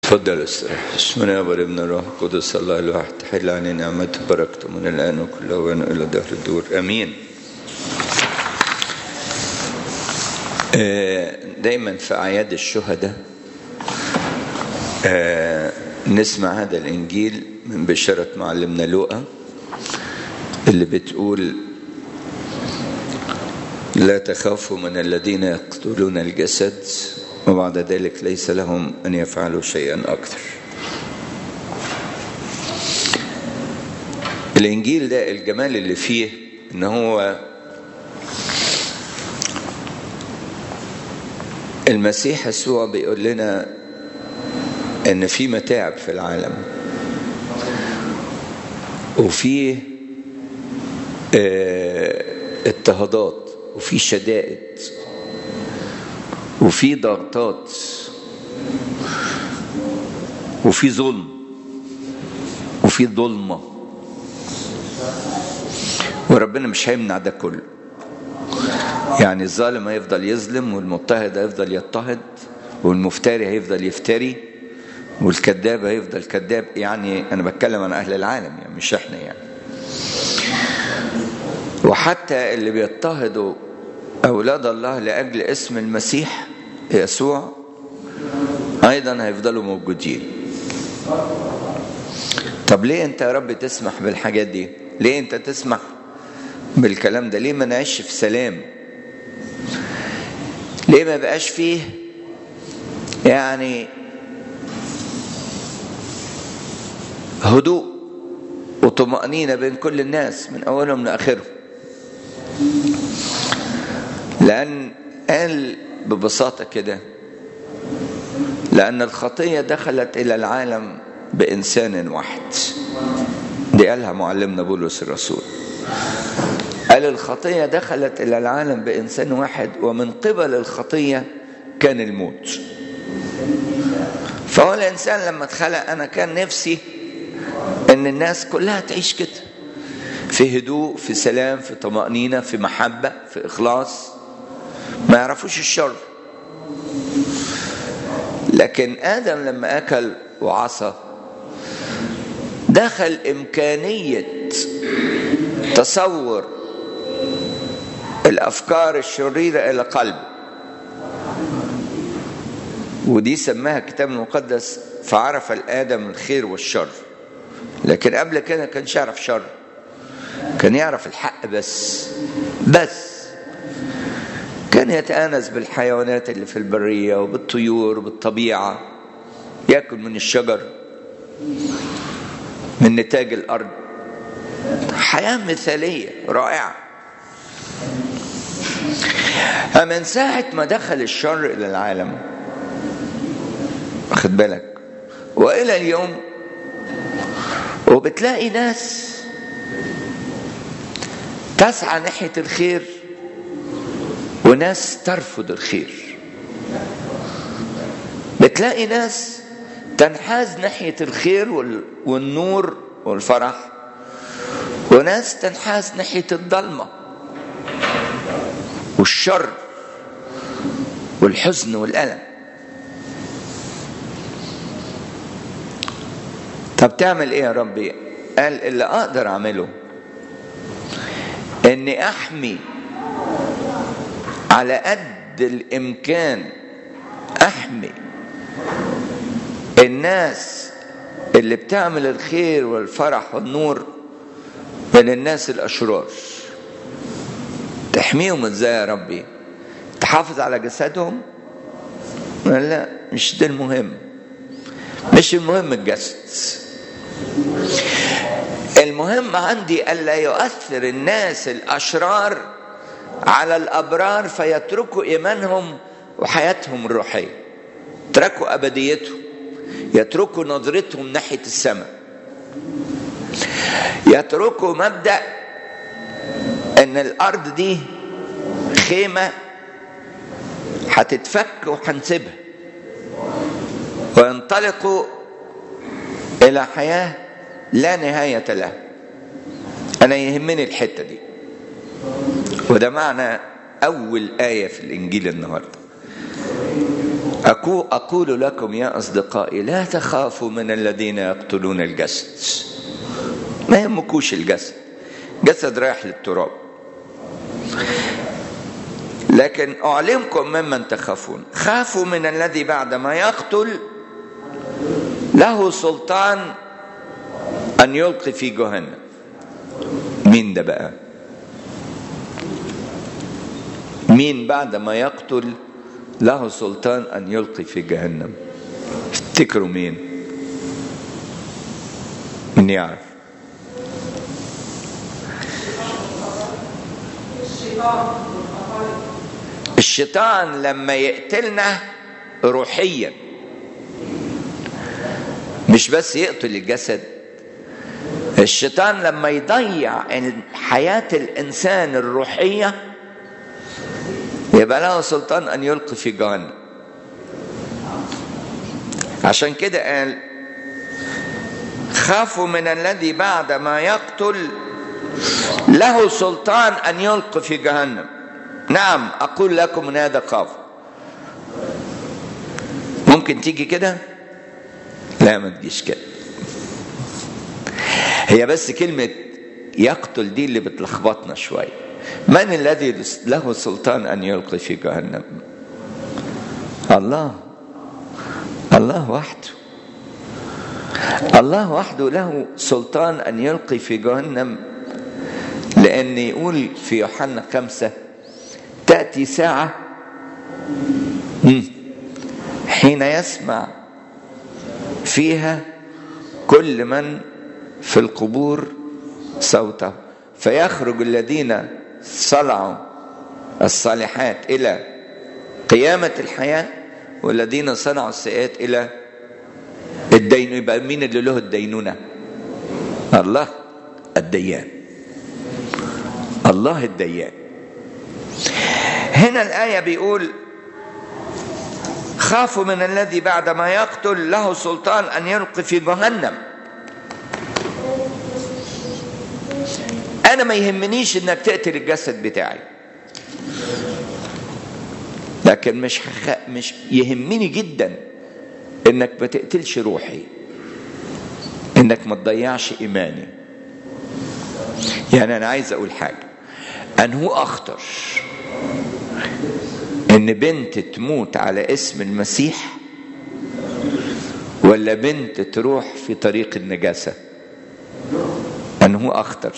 تفضل استريح بسم الله والابن الروح القدس الله الواحد تحل علينا نعمته وبركته من الان وكل اوان الى دهر الدور امين دايما في اعياد الشهداء نسمع هذا الانجيل من بشاره معلمنا لوقا اللي بتقول لا تخافوا من الذين يقتلون الجسد وبعد ذلك ليس لهم أن يفعلوا شيئا أكثر الإنجيل ده الجمال اللي فيه إن هو المسيح يسوع بيقول لنا إن في متاعب في العالم وفي اضطهادات وفي شدائد وفي ضغطات وفي ظلم وفي ظلمة وربنا مش هيمنع ده كله يعني الظالم هيفضل يظلم والمضطهد هيفضل يضطهد والمفتري هيفضل يفتري والكذاب هيفضل كذاب يعني انا بتكلم عن اهل العالم يعني مش احنا يعني وحتى اللي بيضطهدوا أولاد الله لأجل اسم المسيح يسوع أيضا هيفضلوا موجودين طب ليه أنت يا رب تسمح بالحاجات دي ليه أنت تسمح بالكلام ده ليه ما نعيش في سلام ليه ما بقاش فيه يعني هدوء وطمأنينة بين كل الناس من أولهم لآخرهم لأن قال ببساطة كده لأن الخطية دخلت إلى العالم بإنسان واحد دي قالها معلمنا بولس الرسول قال الخطية دخلت إلى العالم بإنسان واحد ومن قبل الخطية كان الموت فهو الإنسان لما اتخلق أنا كان نفسي إن الناس كلها تعيش كده في هدوء في سلام في طمأنينة في محبة في إخلاص ما يعرفوش الشر لكن آدم لما أكل وعصى دخل إمكانية تصور الأفكار الشريرة إلى قلبه ودي سماها الكتاب المقدس فعرف الآدم الخير والشر لكن قبل كده كانش يعرف شر كان يعرف الحق بس بس كان يتآنس بالحيوانات اللي في البرية وبالطيور وبالطبيعة يأكل من الشجر من نتاج الأرض حياة مثالية رائعة من ساعة ما دخل الشر إلى العالم واخد بالك وإلى اليوم وبتلاقي ناس تسعى ناحية الخير وناس ترفض الخير بتلاقي ناس تنحاز ناحية الخير والنور والفرح وناس تنحاز ناحية الضلمة والشر والحزن والألم طب تعمل ايه يا ربي قال اللي اقدر اعمله اني احمي على قد الامكان احمي الناس اللي بتعمل الخير والفرح والنور من الناس الاشرار تحميهم ازاي يا ربي تحافظ على جسدهم لا مش ده المهم مش المهم الجسد المهم عندي ألا يؤثر الناس الأشرار على الأبرار فيتركوا إيمانهم وحياتهم الروحية يتركوا أبديتهم يتركوا نظرتهم ناحية السماء يتركوا مبدأ أن الأرض دي خيمة هتتفك وهنسيبها وينطلقوا إلى حياة لا نهاية لها أنا يهمني الحتة دي وده معنى أول آية في الإنجيل النهاردة أقول لكم يا أصدقائي لا تخافوا من الذين يقتلون الجسد ما يهمكوش الجسد جسد رايح للتراب لكن أعلمكم ممن تخافون خافوا من الذي بعد ما يقتل له سلطان أن يلقي في جهنم مين ده بقى مين بعد ما يقتل له سلطان أن يلقي في جهنم افتكروا مين من يعرف الشيطان لما يقتلنا روحيا مش بس يقتل الجسد الشيطان لما يضيع حياة الإنسان الروحية يبقى له سلطان أن يلقي في جهنم عشان كده قال خافوا من الذي بعد ما يقتل له سلطان أن يلقي في جهنم نعم أقول لكم من هذا خاف ممكن تيجي كده لا ما تجيش كده هي بس كلمة يقتل دي اللي بتلخبطنا شوية من الذي له سلطان أن يلقي في جهنم الله الله وحده الله وحده له سلطان أن يلقي في جهنم لأن يقول في يوحنا خمسة تأتي ساعة حين يسمع فيها كل من في القبور صوته فيخرج الذين صنعوا الصالحات إلى قيامة الحياة والذين صنعوا السيئات إلى الدين يبقى مين اللي له الدينونة الله الديان الله الديان هنا الآية بيقول خافوا من الذي بعد ما يقتل له سلطان أن يلقي في جهنم أنا ما يهمنيش إنك تقتل الجسد بتاعي لكن مش خ... مش يهمني جدا إنك ما تقتلش روحي إنك ما تضيعش إيماني يعني أنا عايز أقول حاجة أن هو أخطر ان بنت تموت على اسم المسيح ولا بنت تروح في طريق النجاسة انه اخطر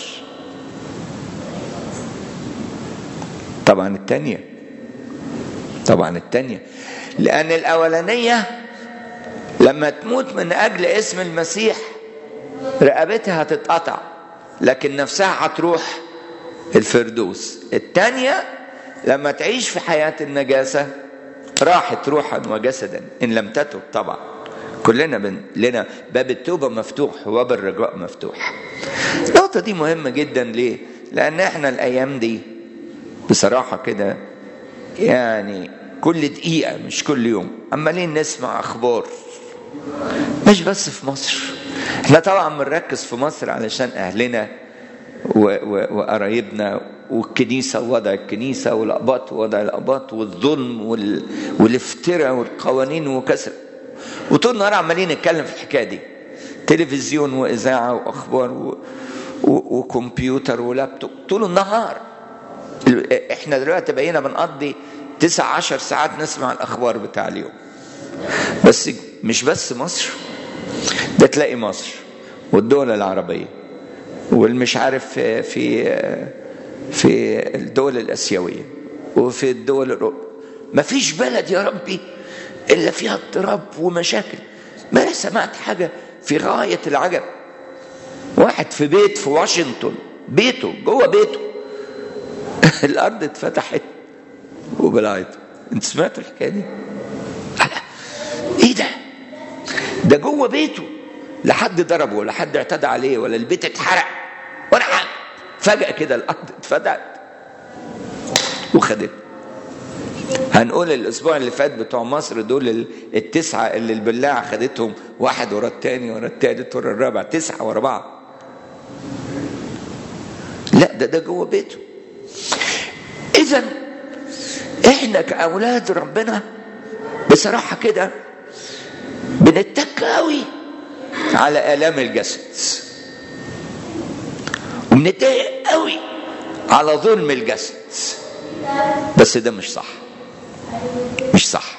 طبعا التانية طبعا التانية لان الاولانية لما تموت من اجل اسم المسيح رقبتها هتتقطع لكن نفسها هتروح الفردوس التانية لما تعيش في حياة النجاسة راحت روحا وجسدا إن لم تتب طبعا كلنا بن... لنا باب التوبة مفتوح وباب الرجاء مفتوح النقطة دي مهمة جدا ليه؟ لأن احنا الأيام دي بصراحة كده يعني كل دقيقة مش كل يوم عمالين نسمع أخبار مش بس في مصر احنا طبعا بنركز في مصر علشان أهلنا و... و... وقرايبنا والكنيسة ووضع الكنيسة والأقباط ووضع الأقباط والظلم وال... والافتراء والقوانين وكسر وطول النهار عمالين نتكلم في الحكاية دي تلفزيون وإذاعة وأخبار و... و... وكمبيوتر ولابتوب طول النهار احنا دلوقتي بقينا بنقضي تسع عشر ساعات نسمع الأخبار بتاع اليوم بس مش بس مصر ده تلاقي مصر والدول العربية والمش عارف في, في في الدول الاسيويه وفي الدول الاوروبيه ما فيش بلد يا ربي الا فيها اضطراب ومشاكل ما سمعت حاجه في غايه العجب واحد في بيت في واشنطن بيته جوه بيته الارض اتفتحت وبلعته انت سمعت الحكايه دي ايه ده ده جوه بيته لا حد ضربه ولا حد اعتدى عليه ولا البيت اتحرق ولا حاجه فجأة كده الأرض اتفتحت وخدت هنقول الأسبوع اللي فات بتوع مصر دول التسعة اللي البلاعة خدتهم واحد ورا التاني ورا التالت ورا الرابع تسعة ورا بعض لا ده ده جوه بيته إذا إحنا كأولاد ربنا بصراحة كده بنتك قوي على آلام الجسد وبنتضايق قوي على ظلم الجسد بس ده مش صح مش صح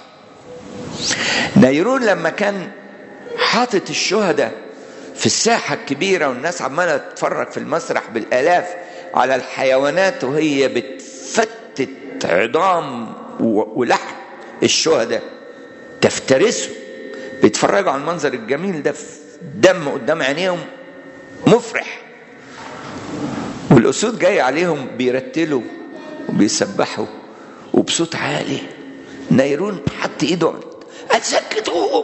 نيرون لما كان حاطط الشهداء في الساحة الكبيرة والناس عمالة تتفرج في المسرح بالآلاف على الحيوانات وهي بتفتت عظام ولحم الشهداء تفترسه بيتفرجوا على المنظر الجميل ده في دم قدام عينيهم مفرح والأسود جاي عليهم بيرتلوا وبيسبحوا وبصوت عالي نيرون حط ايده قال سكتوهم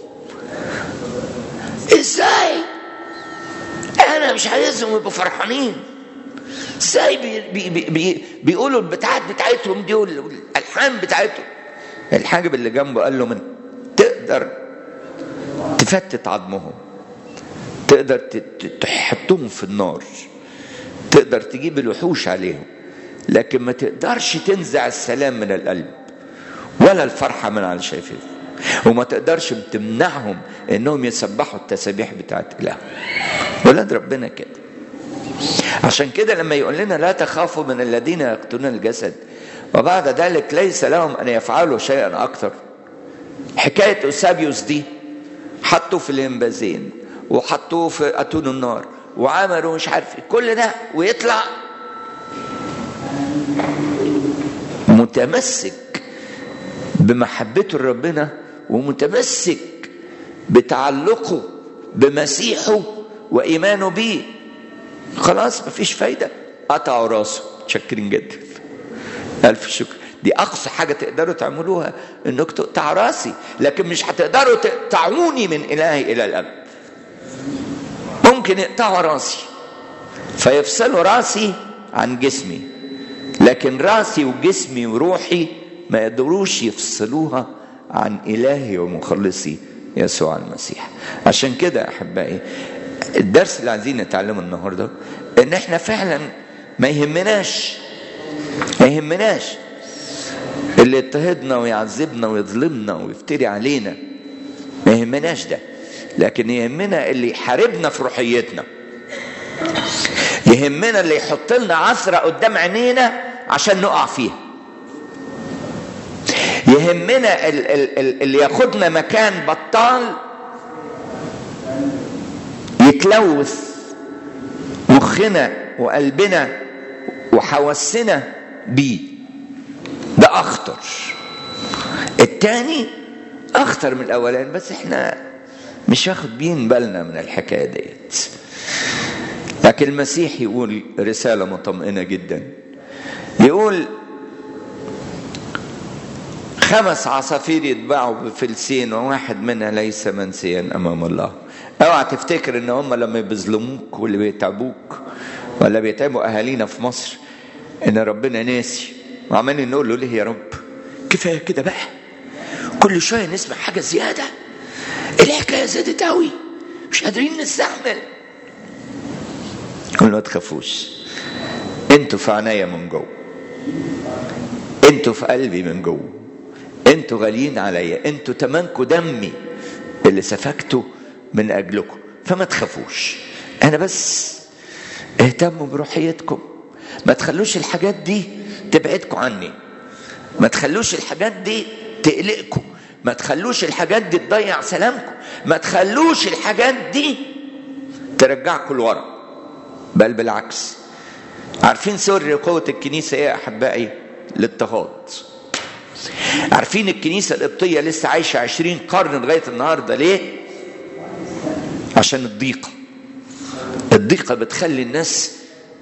ازاي انا مش عايزهم يبقوا فرحانين ازاي بي بي بي بي بيقولوا البتاعات بتاعتهم دي والالحان بتاعتهم الحاجب اللي جنبه قال له من تقدر تفتت عظمهم تقدر تحطهم في النار تقدر تجيب الوحوش عليهم لكن ما تقدرش تنزع السلام من القلب ولا الفرحه من على شايفين وما تقدرش تمنعهم انهم يسبحوا التسابيح بتاعت اله ولاد ربنا كده عشان كده لما يقول لنا لا تخافوا من الذين يقتلون الجسد وبعد ذلك ليس لهم ان يفعلوا شيئا اكثر حكايه اوسابيوس دي حطوا في الانبازين وحطوه في اتون النار وعملوا مش عارف كل ده ويطلع متمسك بمحبته لربنا ومتمسك بتعلقه بمسيحه وايمانه بيه خلاص مفيش فايده قطعوا راسه متشكرين جدا الف شكر دي اقصى حاجه تقدروا تعملوها انك تقطع راسي لكن مش هتقدروا تقطعوني من الهي الى الابد ممكن يقطعوا راسي فيفصلوا راسي عن جسمي لكن راسي وجسمي وروحي ما يقدروش يفصلوها عن إلهي ومخلصي يسوع المسيح عشان كده أحبائي الدرس اللي عايزين نتعلمه النهارده ان احنا فعلا ما يهمناش ما يهمناش اللي يضطهدنا ويعذبنا ويظلمنا ويفتري علينا ما يهمناش ده لكن يهمنا اللي يحاربنا في روحيتنا يهمنا اللي يحط لنا عثرة قدام عينينا عشان نقع فيها يهمنا اللي ياخدنا مكان بطال يتلوث مخنا وقلبنا وحواسنا بيه ده اخطر التاني اخطر من الاولاني بس احنا مش واخد بين بالنا من الحكايه ديت لكن المسيح يقول رساله مطمئنه جدا يقول خمس عصافير يتباعوا بفلسين وواحد منها ليس منسيا امام الله اوعى تفتكر ان هم لما بيظلموك واللي بيتعبوك ولا بيتعبوا اهالينا في مصر ان ربنا ناسي وعمالين نقول له ليه يا رب كفايه كده بقى كل شويه نسمع حاجه زياده الحكايه زادت قوي مش قادرين نستحمل قول ما تخافوش انتوا في عناية من جوه انتوا في قلبي من جوه انتوا غاليين عليا انتوا تمنكوا دمي اللي سفكته من اجلكم فما تخافوش انا بس اهتموا بروحيتكم ما تخلوش الحاجات دي تبعدكم عني ما تخلوش الحاجات دي تقلقكم ما تخلوش الحاجات دي تضيع سلامكم ما تخلوش الحاجات دي ترجعكم لورا بل بالعكس عارفين سر قوة الكنيسة ايه يا احبائي الاضطهاد عارفين الكنيسة القبطية لسه عايشة عشرين قرن لغاية النهاردة ليه عشان الضيقة الضيقة بتخلي الناس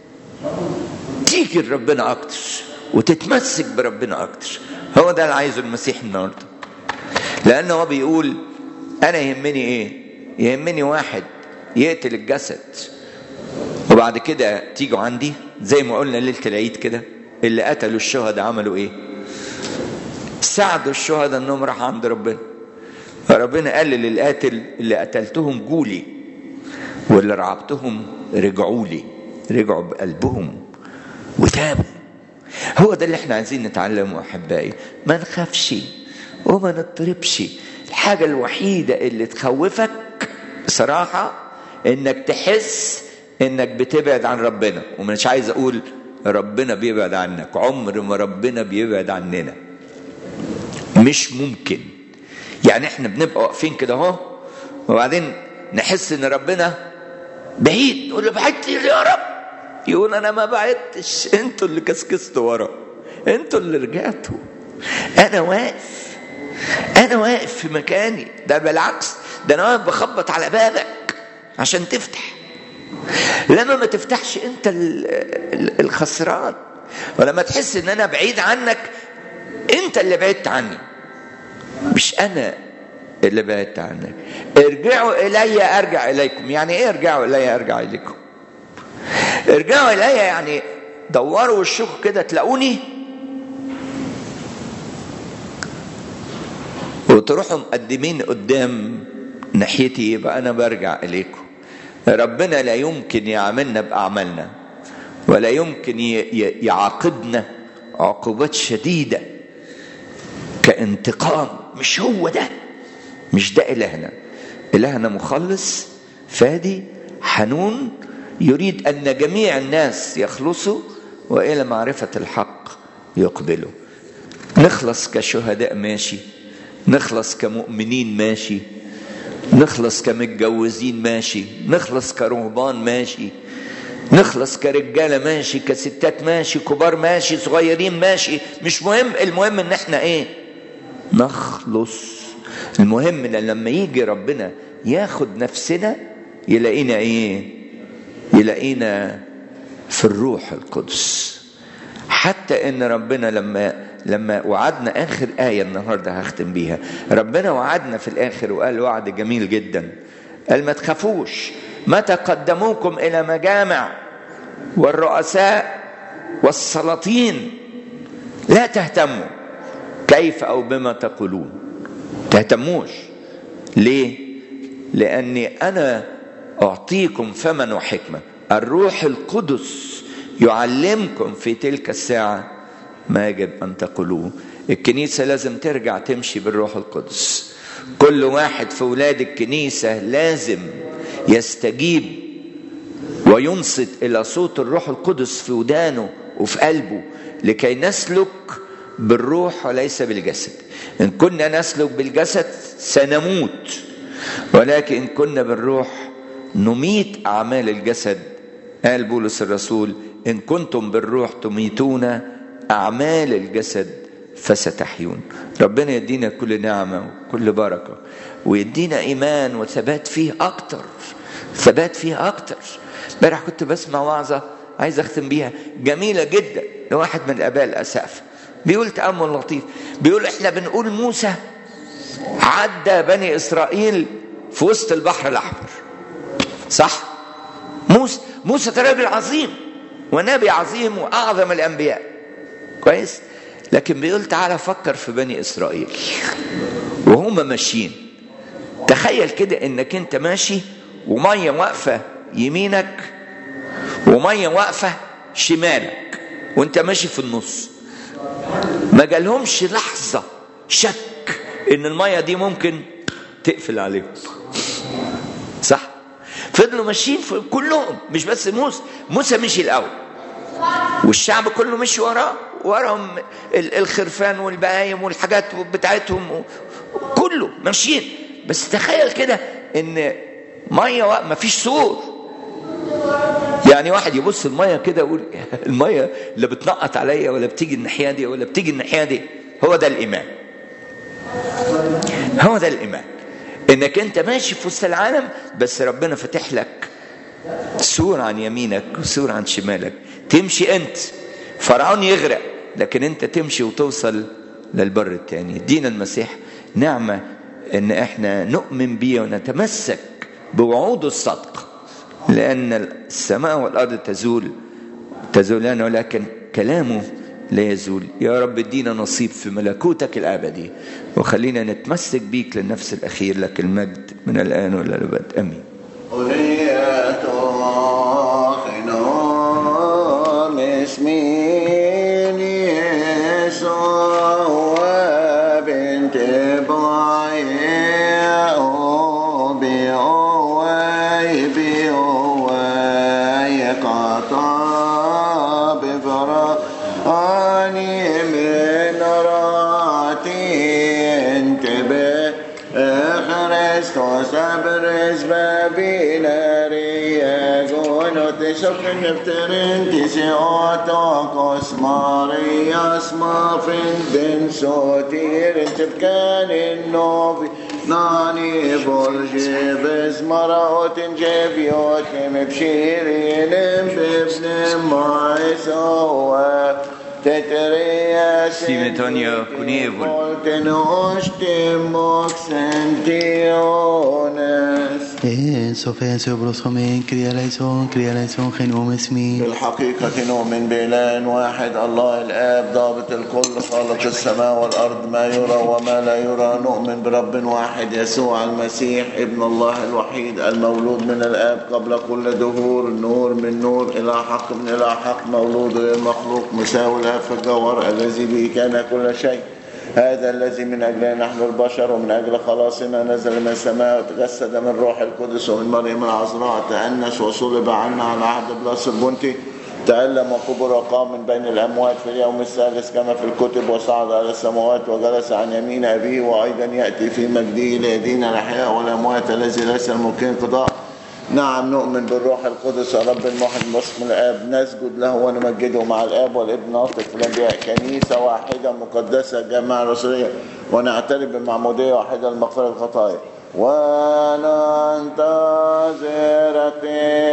تيجي لربنا أكتر وتتمسك بربنا أكتر هو ده اللي عايزه المسيح النهارده لأنه هو بيقول أنا يهمني إيه؟ يهمني واحد يقتل الجسد وبعد كده تيجوا عندي زي ما قلنا ليلة العيد كده اللي قتلوا الشهداء عملوا إيه؟ ساعدوا الشهداء إنهم راحوا عند ربنا فربنا قال للقاتل اللي قتلتهم جولي واللي رعبتهم رجعوا لي رجعوا بقلبهم وتابوا هو ده اللي احنا عايزين نتعلمه احبائي ما نخافش وما نضطربش الحاجة الوحيدة اللي تخوفك بصراحة انك تحس انك بتبعد عن ربنا ومش عايز اقول ربنا بيبعد عنك عمر ما ربنا بيبعد عننا مش ممكن يعني احنا بنبقى واقفين كده اهو وبعدين نحس ان ربنا بعيد نقول له بعدت يا رب يقول انا ما بعدتش انتوا اللي كسكستوا ورا انتوا اللي رجعتوا انا واقف انا واقف في مكاني ده بالعكس ده انا واقف بخبط على بابك عشان تفتح لما ما تفتحش انت الخسران ولما تحس ان انا بعيد عنك انت اللي بعدت عني مش انا اللي بعدت عنك ارجعوا الي ارجع اليكم يعني ايه ارجعوا الي ارجع اليكم ارجعوا الي يعني دوروا وشكوا كده تلاقوني وتروحوا مقدمين قدام ناحيتي يبقى انا برجع اليكم ربنا لا يمكن يعاملنا باعمالنا ولا يمكن يعاقبنا عقوبات شديده كانتقام مش هو ده مش ده الهنا الهنا مخلص فادي حنون يريد ان جميع الناس يخلصوا والى معرفه الحق يقبلوا نخلص كشهداء ماشي نخلص كمؤمنين ماشي نخلص كمتجوزين ماشي نخلص كرهبان ماشي نخلص كرجاله ماشي كستات ماشي كبار ماشي صغيرين ماشي مش مهم المهم ان احنا ايه نخلص المهم ان لما يجي ربنا ياخد نفسنا يلاقينا ايه يلاقينا في الروح القدس حتى ان ربنا لما لما وعدنا اخر ايه النهارده هختم بيها ربنا وعدنا في الاخر وقال وعد جميل جدا قال ما تخافوش متى قدموكم الى مجامع والرؤساء والسلاطين لا تهتموا كيف او بما تقولون تهتموش ليه لاني انا اعطيكم فما وحكمه الروح القدس يعلمكم في تلك الساعه ما يجب ان تقولوه الكنيسه لازم ترجع تمشي بالروح القدس كل واحد في ولاد الكنيسه لازم يستجيب وينصت الى صوت الروح القدس في ودانه وفي قلبه لكي نسلك بالروح وليس بالجسد ان كنا نسلك بالجسد سنموت ولكن ان كنا بالروح نميت اعمال الجسد قال بولس الرسول ان كنتم بالروح تميتون اعمال الجسد فستحيون ربنا يدينا كل نعمه وكل بركه ويدينا ايمان وثبات فيه اكتر ثبات فيه اكتر امبارح كنت بسمع وعظه عايز اختم بيها جميله جدا لواحد من الاباء الاساف بيقول تامل لطيف بيقول احنا بنقول موسى عدى بني اسرائيل في وسط البحر الاحمر صح موسى موسى ده راجل عظيم ونبي عظيم واعظم الانبياء كويس لكن بيقول تعالى فكر في بني اسرائيل وهم ماشيين تخيل كده انك انت ماشي وميه واقفه يمينك وميه واقفه شمالك وانت ماشي في النص ما جالهمش لحظه شك ان الميه دي ممكن تقفل عليهم صح فضلوا ماشيين في كلهم مش بس موسى موسى مشي الاول والشعب كله مشي وراه وراهم الخرفان والبهايم والحاجات بتاعتهم كله ماشيين بس تخيل كده ان ميه ما فيش سور يعني واحد يبص الميه كده يقول الميه اللي بتنقط عليا ولا بتيجي الناحيه دي ولا بتيجي الناحيه دي هو ده الايمان هو ده الايمان انك انت ماشي في وسط العالم بس ربنا فاتح لك سور عن يمينك وسور عن شمالك تمشي انت فرعون يغرق لكن انت تمشي وتوصل للبر التاني ادينا المسيح نعمه ان احنا نؤمن بيه ونتمسك بوعوده الصدق لان السماء والارض تزول تزولان ولكن كلامه لا يزول يا رب ادينا نصيب في ملكوتك الابدي وخلينا نتمسك بيك للنفس الاخير لك المجد من الان والى الابد امين اسمين يسوع وبنت برز بابيناريا قولوا تشوف نفترن تسيوتوكوس ماريا اسما فندن صوتير انت بكان النوبي ناني برجي بز مراوت جيبيوت مبشيرين بابن مايسوا تتريا Simetonio Kunievol. Voltenos moxentiones En Sofía Sobros Jomen, cría la son, cría la son, genome اسمي بالحقيقة نؤمن بإله واحد الله الآب ضابط الكل خالق السماء والأرض ما يرى وما لا يرى نؤمن برب واحد يسوع المسيح ابن الله الوحيد المولود من الآب قبل كل دهور نور من نور إلى حق من إلى حق مولود غير مخلوق مساوي الآب في الجوهر الذي به كان كل شيء هذا الذي من أجله نحن البشر ومن أجل خلاصنا نزل من السماء وتجسد من روح القدس ومن مريم العذراء تأنس وصلب عنا على عهد بلاس البنطي تألم وكبر وقام من بين الأموات في اليوم الثالث كما في الكتب وصعد على السماوات وجلس عن يمين أبيه وأيضا يأتي في مجده ليدين الأحياء والأموات الذي ليس الممكن قضاء نعم نؤمن بالروح القدس رب المحب باسم الاب نسجد له ونمجده مع الاب والابن ناطق في الانبياء كنيسه واحده مقدسه جماعه رسوليه ونعترف بمعموديه واحده لمغفره الخطايا وننتظر